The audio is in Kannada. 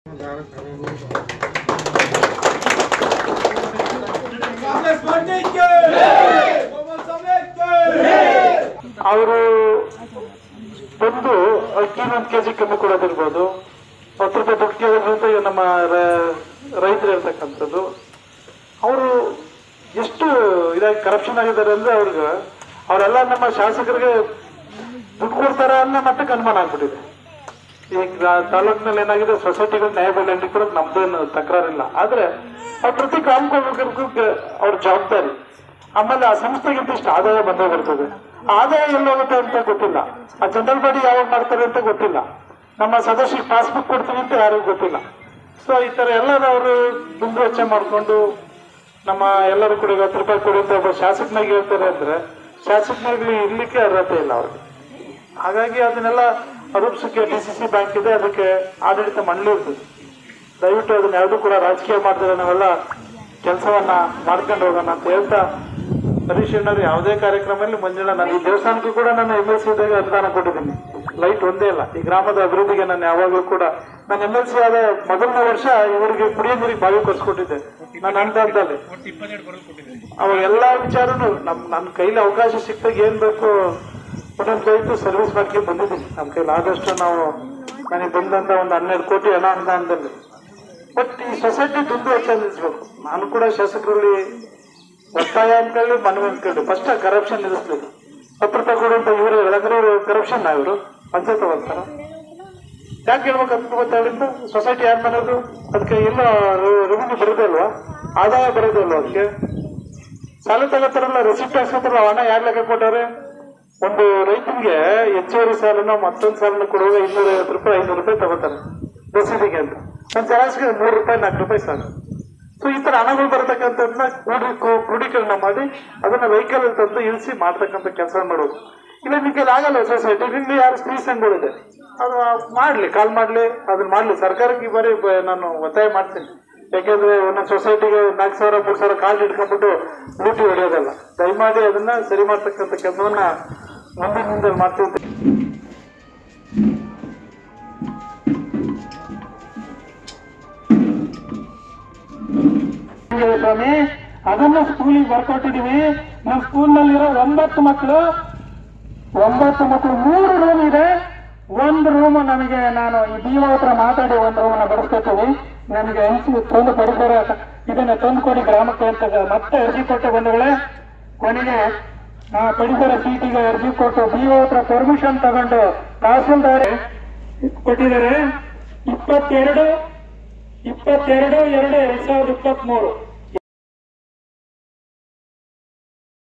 ಅವರು ಬಂದು ಅಕ್ಕಿನ ಒಂದು ಕೆಜಿ ಕಮ್ಮಿ ಕೊಡೋದಿರ್ಬೋದು ಹತ್ತು ರೂಪಾಯಿ ದುಡ್ಡು ಕೇಳೋದ್ರಿಂದ ಈಗ ನಮ್ಮ ರ- ರೈತರು ಇರ್ತಕ್ಕಂಥದ್ದು ಅವರು ಎಷ್ಟು ಇದಾಗಿ ಕರಪ್ಷನ್ ಆಗಿದ್ದಾರೆ ಅಂದ್ರೆ ಅವ್ರಿಗೆ ಅವರೆಲ್ಲ ನಮ್ಮ ಶಾಸಕರಿಗೆ ದುಡ್ಡು ಕೊಡ್ತಾರ ಅನ್ನೋ ಮಟ್ಟಕ್ಕೆ ಅನುಮಾನ ಆಗ್ಬಿಟ್ಟಿದೆ ಈಗ ತಾಲೂಕಿನಲ್ಲಿ ಏನಾಗಿದೆ ಸೊಸೈಟಿಗಳು ನ್ಯಾಯಬೆಲೆ ಅಂಗಡಿ ಕೂಡ ನಮ್ದೇನು ತಕರಾರಿಲ್ಲ ಆದ್ರೆ ಅವ್ರ ಪ್ರತಿ ಗ್ರಾಮಕ್ಕೂ ಅವ್ರ ಜವಾಬ್ದಾರಿ ಆಮೇಲೆ ಆ ಸಂಸ್ಥೆಗಿಂತ ಇಷ್ಟು ಆದಾಯ ಬಂದೇ ಬರ್ತದೆ ಆ ಆದಾಯ ಎಲ್ಲೋಗುತ್ತೆ ಅಂತ ಗೊತ್ತಿಲ್ಲ ಆ ಜನರಲ್ ಬಾಡಿ ಯಾವಾಗ ಮಾಡ್ತಾರೆ ಅಂತ ಗೊತ್ತಿಲ್ಲ ನಮ್ಮ ಸದಸ್ಯರಿಗೆ ಪಾಸ್ಬುಕ್ ಕೊಡ್ತೀವಿ ಅಂತ ಯಾರಿಗೂ ಗೊತ್ತಿಲ್ಲ ಸೊ ಈ ತರ ಎಲ್ಲರೂ ಅವರು ದುಂದು ವೆಚ್ಚ ಮಾಡ್ಕೊಂಡು ನಮ್ಮ ಎಲ್ಲರೂ ಕೂಡ ಈಗ ಹತ್ತು ರೂಪಾಯಿ ಕೊಡಿ ಅಂತ ಒಬ್ಬ ಶಾಸಕನಾಗ ಹೇಳ್ತಾರೆ ಅಂದ್ರೆ ಶಾಸಕನಾಗ್ಲಿ ಇರ್ಲಿಕ್ಕೆ ಅರ್ಹತೆ ಇಲ್ಲ ಅವ್ರಿಗೆ ಹಾಗಾಗಿ ಅದನ್ನೆಲ್ಲ ರೂಪಿಸಕ್ಕೆ ಡಿ ಸಿ ಸಿ ಬ್ಯಾಂಕ್ ಇದೆ ಅದಕ್ಕೆ ಆಡಳಿತ ಮಂಡಳಿ ಇರ್ತದೆ ದಯವಿಟ್ಟು ಅದನ್ನ ಯಾವುದು ಕೂಡ ರಾಜಕೀಯ ಮಾಡಿದ್ರೆ ನಾವೆಲ್ಲ ಕೆಲಸವನ್ನ ಮಾಡ್ಕೊಂಡು ಹೋಗೋಣ ಅಂತ ಹೇಳ್ತಾ ಹರೀಶ್ ಅಣ್ಣರು ಯಾವುದೇ ಕಾರ್ಯಕ್ರಮದಲ್ಲಿ ಮಂಜುಳ ನಾನು ಈ ದೇವಸ್ಥಾನಕ್ಕೂ ಕೂಡ ನಾನು ಎಮ್ ಎಲ್ ಸಿ ಇದ್ದಾಗ ಅನುದಾನ ಕೊಟ್ಟಿದ್ದೀನಿ ಲೈಟ್ ಒಂದೇ ಅಲ್ಲ ಈ ಗ್ರಾಮದ ಅಭಿವೃದ್ಧಿಗೆ ನಾನು ಯಾವಾಗಲೂ ಕೂಡ ನಾನು ಎಮ್ ಎಲ್ ಸಿ ಆದ ಮೊದಲನೇ ವರ್ಷ ಇವರಿಗೆ ಕುಡಿಯೋ ನೀರಿಗೆ ಬಾವಿ ಕೊಡ್ಸ್ಕೊಟ್ಟಿದ್ದೆ ನಾನು ಅನುದಾನದಲ್ಲಿ ಅವಾಗ ಎಲ್ಲಾ ವಿಚಾರನು ನಮ್ ನನ್ನ ಕೈಲಿ ಅವಕಾಶ ಸಿಕ್ಕಾಗ ಏನ್ ಬೇಕು ಒಂದೊಂದು ಕೈತು ಸರ್ವಿಸ್ ಮಾಡ್ಕೊಂಡು ಬಂದಿದ್ದೀನಿ ನಮ್ಮ ಕೈಲಿ ಆದಷ್ಟು ನಾವು ನನಗೆ ಬಂದಂತ ಒಂದು ಹನ್ನೆರಡು ಕೋಟಿ ಹಣ ಅನುದಾನದಲ್ಲಿ ಬಟ್ ಈ ಸೊಸೈಟಿ ದುಂದು ಹೆಚ್ಚು ನಿಲ್ಲಿಸ್ಬೇಕು ನಾನು ಕೂಡ ಶಾಸಕರಲ್ಲಿ ಒತ್ತಾಯ ಅನ್ಕೊಳ್ಳಿ ಮನವಿ ಅನ್ಕೊಳ್ಳಿ ಫಸ್ಟ್ ಕರಪ್ಷನ್ ನಿಲ್ಲಿಸ್ಬೇಕು ಹತ್ತು ರೂಪಾಯಿ ಕೊಡುವಂತ ಇವರು ಹೇಳಿದ್ರೆ ಕರಪ್ಷನ್ ಇವರು ಪಂಚಾಯತ್ ಹೋಗ್ತಾರ ಯಾಕೆ ಹೇಳ್ಬೇಕು ಹತ್ತು ರೂಪಾಯಿ ಸೊಸೈಟಿ ಯಾರು ಮಾಡೋದು ಅದಕ್ಕೆ ಎಲ್ಲ ರೆವಿನ್ಯೂ ಬರೋದೇ ಅಲ್ವಾ ಆದಾಯ ಬರೋದೇ ಅಲ್ವಾ ಅದಕ್ಕೆ ಸಾಲ ತಗೋತಾರಲ್ಲ ರೆಸಿಪ್ಟ್ ಹಾಕ್ಸ್ಕೊತಾರಲ್ಲ ಹಣ ಯಾರು ಲೆಕ್ಕ ಕೊಟ್ಟಾರೆ ಒಂದು ರೈತನಿಗೆ ಹೆಚ್ಚುವರಿ ಸಾಲನ ಮತ್ತೊಂದು ಸಾಲನ ಕೊಡುವಾಗ ಇನ್ನೂರ ಐವತ್ತು ರೂಪಾಯಿ ಐನೂರು ರೂಪಾಯಿ ತಗೋತಾರೆ ರಸೀದಿಗೆ ಅಂತ ಒಂದು ಸರಾಸರಿ ಮೂರು ರೂಪಾಯಿ ನಾಲ್ಕು ರೂಪಾಯಿ ಸಾಲ ಸೊ ಈ ತರ ಹಣಗಳು ಬರತಕ್ಕಂಥದ್ದನ್ನ ಕ್ರೋಢಿ ಕ್ರೋ- ಕ್ರೋಢೀಕರಣ ಮಾಡಿ ಅದನ್ನ ವೆಹಿಕಲ್ ತಂದು ಇಳಿಸಿ ಮಾಡ್ತಕ್ಕಂಥ ಕೆಲಸ ಮಾಡೋದು ಇಲ್ಲ ನಿಮಗೆ ಆಗಲ್ಲ ಸೊಸೈಟಿ ಇಲ್ಲಿ ಯಾರು ಸ್ತ್ರೀ ಸಂಘಗಳಿದೆ ಅದು ಮಾಡ್ಲಿ ಕಾಲ್ ಮಾಡ್ಲಿ ಅದನ್ನ ಮಾಡ್ಲಿ ಸರ್ಕಾರಕ್ಕೆ ಈ ಬಾರಿ ಬ- ನಾನು ಒತ್ತಾಯ ಮಾಡ್ತೀನಿ ಯಾಕೆಂದ್ರೆ ಒಂದೊಂದು ಸೊಸೈಟಿಗೆ ನಾಲ್ಕು ಸಾವಿರ ಮೂರು ಸಾವಿರ ಕಾರ್ಡ್ ಇಟ್ಕೊಂಡ್ಬಿಟ್ಟು ಲೂಟಿ ಹೊಡೆಯೋದಲ್ಲ ದಯಮಾಡಿ ಅದನ್ನ ಸರಿ ಮಾಡ್ತಕ್ಕಂಥ ಕೆಲಸವನ್ನ ಮುಂದಿನ ದಿನದಲ್ಲಿ ಮಾಡ್ತೀವಿ ಅಂತ ಸ್ವಾಮಿ ಅದನ್ನ ಸ್ಕೂಲಿಗೆ ಬರ್ಕೊಟ್ಟಿದೀವಿ ನಮ್ಮ ಸ್ಕೂಲ್ನಲ್ಲಿರೋ ಒಂಬತ್ತು ಮಕ್ಕಳು ಒಂಬತ್ತು ಮಕ್ಕಳು ಮೂರು ರೂಮ್ ಇದೆ ಒಂದು ರೂಮ್ ನನಗೆ ನಾನು ಈ ಡಿಒ ಹತ್ರ ಮಾತಾಡಿ ಒಂದು ರೂಮ್ ಬಡಿಸ್ಕೊತೀವಿ ನನಗೆ ಹಂಚಿ ತಂದು ಪಡಿತರ ಇದನ್ನ ತಂದು ಕೊಡಿ ಗ್ರಾಮಕ್ಕೆ ಅಂತ ಮತ್ತೆ ಅರ್ಜಿ ಕೊಟ್ಟೆ ಬಂಧುಗಳೇ ಕೊನೆಗೆ ಆ ಪಡಿತರ ಸೀಟಿಗೆ ಅರ್ಜಿ ಕೊಟ್ಟು ಡಿಒ ಹತ್ರ ಪರ್ಮಿಷನ್ ತಗೊಂಡು ತಹಸೀಲ್ದಾರ್ ಕೊಟ್ಟಿದ್ದಾರೆ ಇಪ್ಪತ್ತೆರಡು ಇಪ್ಪತ್ತೆರಡು ಎರಡು ಎರಡ್ ಸಾವಿರದ ಇಪ್ಪತ್ತ್ ಮೂರು